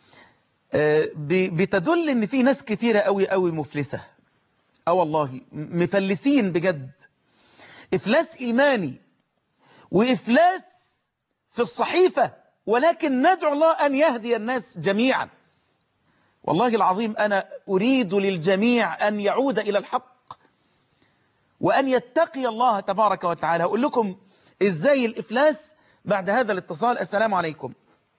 بتدل ان في ناس كتيرة قوي قوي مفلسة اه والله مفلسين بجد افلاس ايماني وافلاس في الصحيفة ولكن ندعو الله ان يهدي الناس جميعا والله العظيم انا اريد للجميع ان يعود الى الحق وان يتقي الله تبارك وتعالى اقول لكم ازاي الافلاس بعد هذا الاتصال السلام عليكم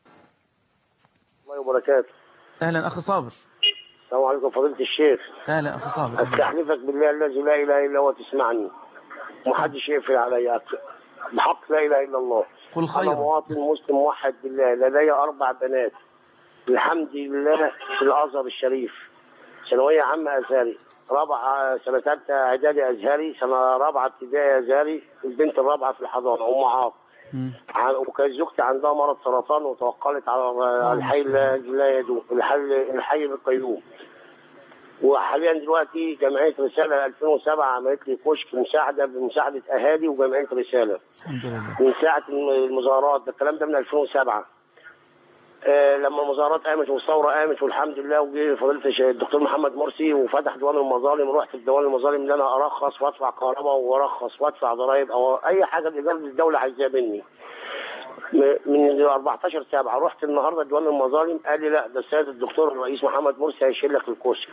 الله وبركاته اهلا اخي صابر السلام عليكم فضيلة الشيخ اهلا اخي صابر أهلاً. استحلفك بالله الذي لا اله الا هو تسمعني ومحدش يقفل عليا بحق لا اله الا الله قل انا خيرا مواطن مسلم موحد بالله لدي اربع بنات الحمد لله في الازهر الشريف ثانويه عامه ازهري رابعه سنه ثالثه اعدادي ازهري سنه رابعه ابتدائي ازهري البنت الرابعه في الحضانه ام عاص عن- وكانت زوجتي عندها مرض سرطان وتوكلت على الحي لا لا يدوم الحي الحي القيوم وحاليا دلوقتي جمعيه رساله 2007 عملت لي كشك مساعده بمساعده اهالي وجمعيه رساله الحمد لله من ساعه المظاهرات ده الكلام ده من 2007 آه، لما المظاهرات قامت والثوره قامت والحمد لله وجه فضيله الش- الدكتور محمد مرسي وفتح ديوان المظالم رحت في ديوان المظالم ان انا ارخص وادفع كهرباء وارخص وادفع ضرائب او اي حاجه الاداره الدوله عايزاها مني م- من 14 7 رحت النهارده ديوان المظالم قال لي لا ده السيد الدكتور الرئيس محمد مرسي هيشيل لك الكرسي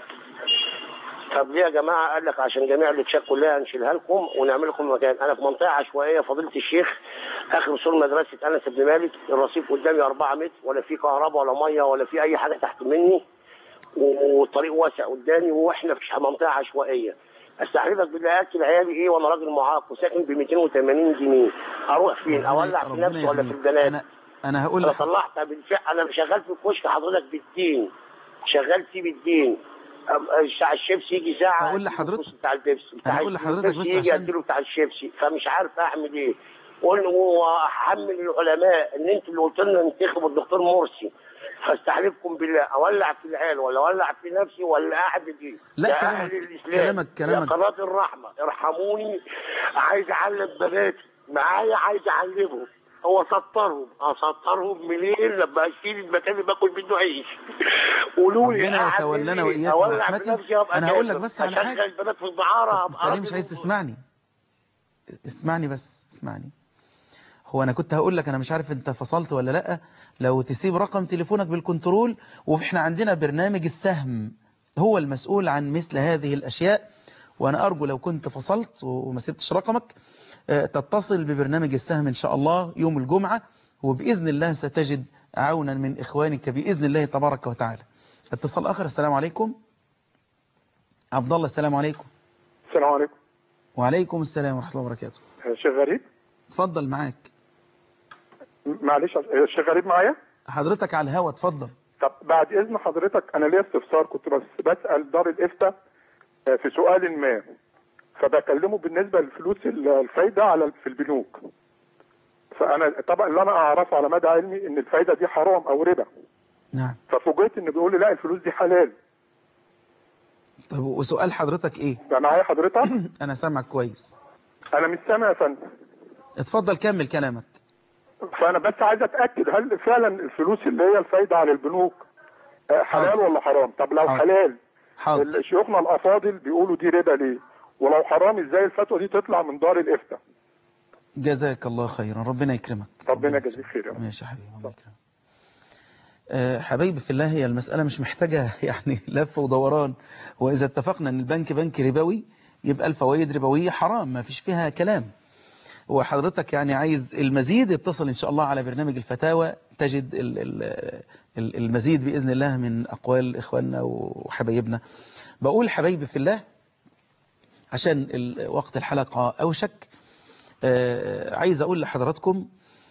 طب ليه يا جماعه قال لك عشان جميع الاكشاك كلها هنشيلها لكم ونعمل لكم مكان انا في منطقه عشوائيه فضيله الشيخ اخر سور مدرسه انس بن مالك الرصيف قدامي 4 متر ولا في كهرباء ولا ميه ولا في اي حاجه تحت مني والطريق واسع قدامي واحنا في منطقه عشوائيه استحلفك بالله اكل عيالي ايه وانا راجل معاق وساكن ب 280 جنيه اروح فين اولع في ربنا نفسي ولا في يحميك. البنات انا انا هقول انا لك طلعت بالفعل انا شغال في الكشك حضرتك بالدين شغال فيه بالدين أم- بتاع الشيبسي يجي ساعه هقول لحضرتك- بتاع البيبسي بتاع أنا هقول لحضرتك البيبسي بس يجي عشان- اديله بتاع الشيبسي فمش عارف اعمل ايه قول واحمل العلماء ان انتوا اللي قلت لنا انتخبوا الدكتور مرسي فاستحلفكم بالله اولع في العيال ولا اولع في نفسي ولا اعمل ايه؟ لا، يا كلامك- أهل الإسلام، كلامك- كلامك- يا قناه الرحمه ارحموني عايز اعلم بناتي معايا عايز اعلمهم هو سطرهم اسطرهم منين لما اشيل المكان اللي باكل منه عيش قولوا لي ربنا أعمل يتولانا إيه؟ وإياكم أولع برحمته. بنفسي أبقى أنا هقول لك كافر. بس على أشغل حاجة. البنات في الدعارة أبقى انت ليه راجل مش عايز تسمعني اسمعني بس اسمعني هو انا كنت هقول لك انا مش عارف انت فصلت ولا لا لو تسيب رقم تليفونك بالكنترول واحنا عندنا برنامج السهم هو المسؤول عن مثل هذه الاشياء وانا ارجو لو كنت فصلت وما سبتش رقمك آه، تتصل ببرنامج السهم ان شاء الله يوم الجمعة وباذن الله ستجد عونا من اخوانك باذن الله تبارك وتعالى اتصال اخر السلام عليكم عبد الله السلام عليكم السلام عليكم وعليكم السلام ورحمة الله وبركاته شيخ غريب اتفضل معاك معلش شيخ غريب معايا حضرتك على الهوا اتفضل طب بعد اذن حضرتك انا ليا استفسار كنت بس بسال دار الافتاء آه، في سؤال ما فبكلمه بالنسبه لفلوس ال- الفايده على في البنوك فانا طبعا اللي انا اعرفه على مدى علمي ان الفايده دي حرام او ربا نعم ففوجئت انه بيقول لي لا الفلوس دي حلال طب وسؤال حضرتك ايه ده معايا حضرتك انا سامعك كويس انا مش سامع يا فندم اتفضل كمل كلامك فانا بس عايز اتاكد هل فعلا الفلوس اللي هي الفايده على البنوك آه، حلال حاضر. ولا حرام طب لو حاضر. حلال حاضر شيوخنا الافاضل بيقولوا دي ربا ليه ولو حرام ازاي الفتوى دي تطلع من دار الافتاء جزاك الله خيرا ربنا يكرمك ربنا يجزيك خير يا رب. ماشي يا حبيبي الله يكرمك آه، حبايبي في الله هي المسألة مش محتاجة يعني لف ودوران وإذا اتفقنا أن البنك بنك ربوي يبقى الفوائد ربوية حرام ما فيش فيها كلام وحضرتك يعني عايز المزيد اتصل إن شاء الله على برنامج الفتاوى تجد ال- ال- ال- المزيد بإذن الله من أقوال إخواننا وحبايبنا بقول حبايبي في الله عشان ال- وقت الحلقة أوشك آه، عايز أقول لحضراتكم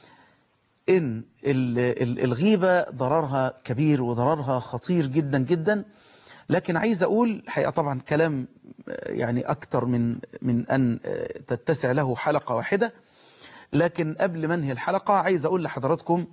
إن ال- ال- الغيبة ضررها كبير وضررها خطير جدا جدا لكن عايز أقول حقيقة طبعا كلام آه، يعني أكتر من من أن آه، تتسع له حلقة واحدة لكن قبل ما انهي الحلقة عايز أقول لحضراتكم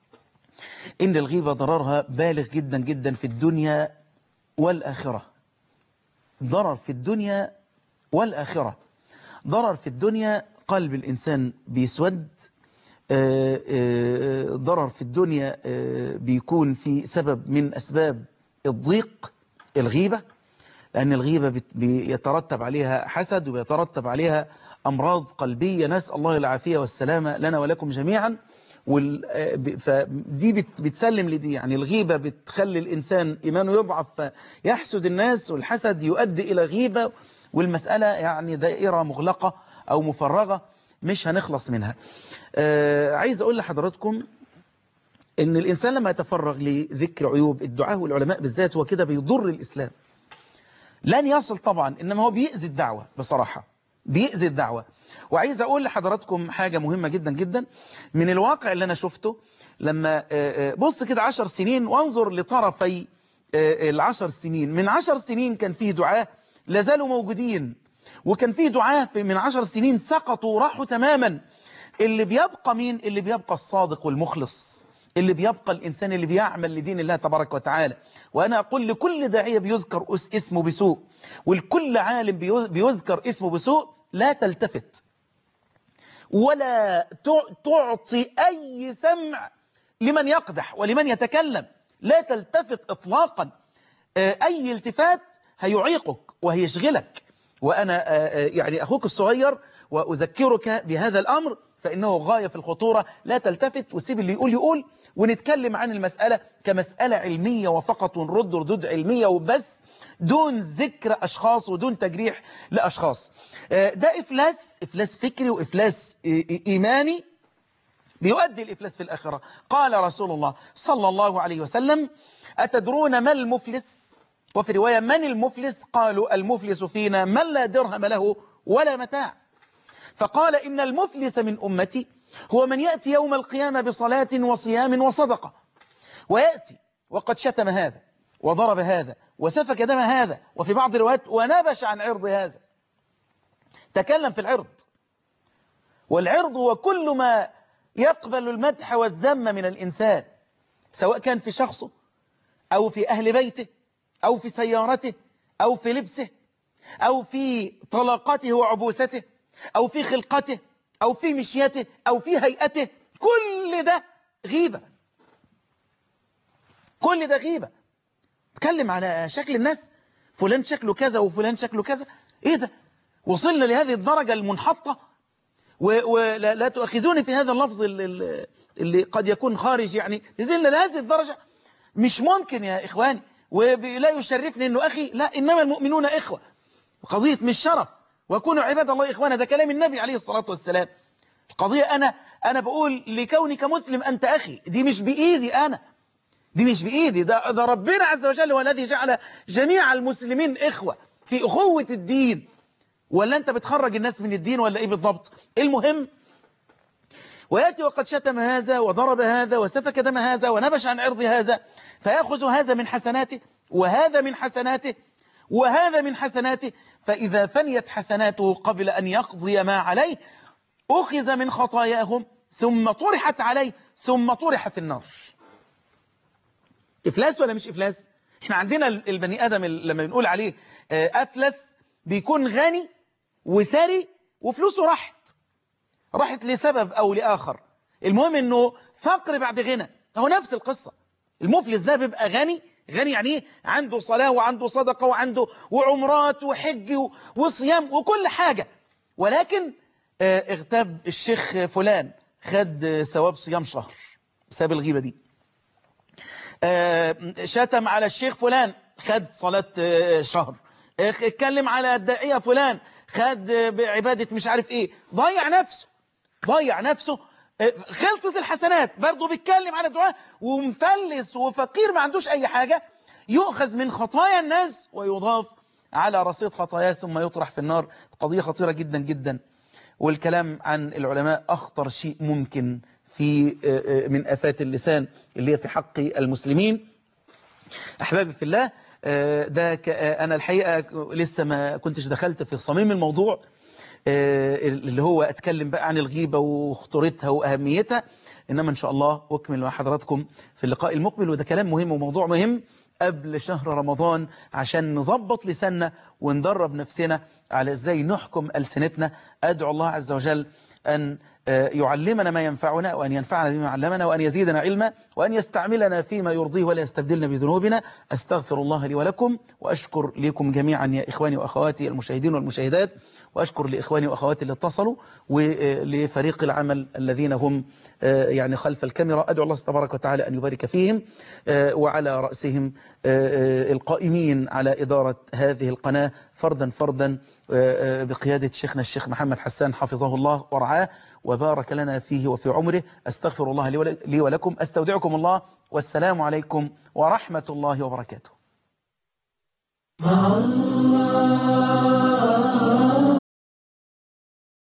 إن الغيبة ضررها بالغ جدا جدا في الدنيا والآخرة ضرر في الدنيا والآخرة ضرر في الدنيا قلب الإنسان بيسود آه، آه، ضرر في الدنيا آه، بيكون في سبب من أسباب الضيق الغيبة لأن الغيبة بت- بيترتب عليها حسد وبيترتب عليها أمراض قلبية نسأل الله العافية والسلامة لنا ولكم جميعا وال- آه، ب- فدي بت- بتسلم لدي يعني الغيبة بتخلي الإنسان إيمانه يضعف فيحسد الناس والحسد يؤدي إلى غيبة والمسألة يعني دائرة مغلقة أو مفرغة مش هنخلص منها آه، عايز أقول لحضراتكم ان الانسان لما يتفرغ لذكر عيوب الدعاء والعلماء بالذات هو كده بيضر الاسلام لن يصل طبعا انما هو بيأذي الدعوة بصراحة بيأذي الدعوة وعايز اقول لحضراتكم حاجة مهمة جدا جدا من الواقع اللي انا شفته لما آه، آه، بص كده عشر سنين وانظر لطرفي آه، العشر سنين من عشر سنين كان فيه دعاة لازالوا موجودين وكان فيه دعاة في- من عشر سنين سقطوا وراحوا تماما اللي بيبقى مين اللي بيبقى الصادق والمخلص اللي بيبقى الإنسان اللي بيعمل لدين الله تبارك وتعالى وأنا أقول لكل داعية بيذكر اس- اسمه بسوء ولكل عالم بيو- بيذكر اسمه بسوء لا تلتفت ولا تع- تعطي أي سمع لمن يقدح ولمن يتكلم لا تلتفت إطلاقا أي التفات هيعيقك وهيشغلك وأنا يعني أخوك الصغير وأذكرك بهذا الأمر فإنه غاية في الخطورة لا تلتفت وسيب اللي يقول يقول ونتكلم عن المسألة كمسألة علمية وفقط ونرد ردود علمية وبس دون ذكر أشخاص ودون تجريح لأشخاص ده إفلاس إفلاس فكري وإفلاس إيماني بيؤدي الإفلاس في الآخرة قال رسول الله صلى الله عليه وسلم أتدرون ما المفلس وفي رواية من المفلس قالوا المفلس فينا من لا درهم له ولا متاع فقال إن المفلس من أمتي هو من يأتي يوم القيامة بصلاة وصيام وصدقة ويأتي وقد شتم هذا وضرب هذا وسفك دم هذا وفي بعض الروايات ونبش عن عرض هذا تكلم في العرض والعرض هو كل ما يقبل المدح والذم من الإنسان سواء كان في شخصه أو في أهل بيته أو في سيارته أو في لبسه أو في طلاقته وعبوسته أو في خلقته أو في مشيته أو في هيئته كل ده غيبة كل ده غيبة تكلم على شكل الناس فلان شكله كذا وفلان شكله كذا ايه ده وصلنا لهذه الدرجة المنحطة ولا لا تؤخذوني في هذا اللفظ اللي, اللي قد يكون خارج يعني نزلنا لهذه الدرجة مش ممكن يا إخواني ولا يشرفني أنه أخي لا إنما المؤمنون إخوة قضية مش شرف وكونوا عباد الله إخوانا ده كلام النبي عليه الصلاة والسلام القضية أنا أنا بقول لكونك مسلم أنت أخي دي مش بإيدي أنا دي مش بإيدي ده, ده ربنا عز وجل هو الذي جعل جميع المسلمين إخوة في أخوة الدين ولا أنت بتخرج الناس من الدين ولا إيه بالضبط المهم ويأتي وقد شتم هذا وضرب هذا وسفك دم هذا ونبش عن عرض هذا فيأخذ هذا من حسناته وهذا من حسناته وهذا من حسناته فإذا فنيت حسناته قبل أن يقضي ما عليه أخذ من خطاياهم ثم طرحت عليه ثم طرح في النار إفلاس ولا مش إفلاس احنا عندنا البني آدم لما بنقول عليه أفلس بيكون غني وثري وفلوسه راحت راحت لسبب أو لآخر المهم أنه فقر بعد غنى هو نفس القصة المفلس ده بيبقى غني غني يعني ايه عنده صلاة وعنده صدقة وعنده وعمرات وحج وصيام وكل حاجة ولكن اغتاب الشيخ فلان خد ثواب صيام شهر بسبب الغيبة دي شتم على الشيخ فلان خد صلاة شهر اتكلم على الداعية فلان خد بعبادة مش عارف ايه ضيع نفسه ضيع نفسه خلصت الحسنات برضه بيتكلم على الدعاء ومفلس وفقير ما عندوش أي حاجة يؤخذ من خطايا الناس ويضاف على رصيد خطاياه ثم يطرح في النار قضية خطيرة جدا جدا والكلام عن العلماء أخطر شيء ممكن في من آفات اللسان اللي هي في حق المسلمين أحبابي في الله ده أنا الحقيقة لسه ما كنتش دخلت في صميم الموضوع اللي هو أتكلم بقى عن الغيبة وخطورتها وأهميتها إنما إن شاء الله أكمل مع حضراتكم في اللقاء المقبل وده كلام مهم وموضوع مهم قبل شهر رمضان عشان نظبط لساننا وندرب نفسنا على ازاي نحكم ألسنتنا أدعو الله عز وجل أن يعلمنا ما ينفعنا وأن ينفعنا بما علمنا وأن يزيدنا علما وأن يستعملنا فيما يرضيه ولا يستبدلنا بذنوبنا أستغفر الله لي ولكم وأشكر لكم جميعا يا إخواني وأخواتي المشاهدين والمشاهدات وأشكر لإخواني وأخواتي اللي اتصلوا ولفريق العمل الذين هم يعني خلف الكاميرا أدعو الله تبارك وتعالى أن يبارك فيهم وعلى رأسهم القائمين على إدارة هذه القناة فردا فردا بقيادة شيخنا الشيخ محمد حسان حفظه الله ورعاه وبارك لنا فيه وفي عمره أستغفر الله لي ولكم أستودعكم الله والسلام عليكم ورحمة الله وبركاته مع الله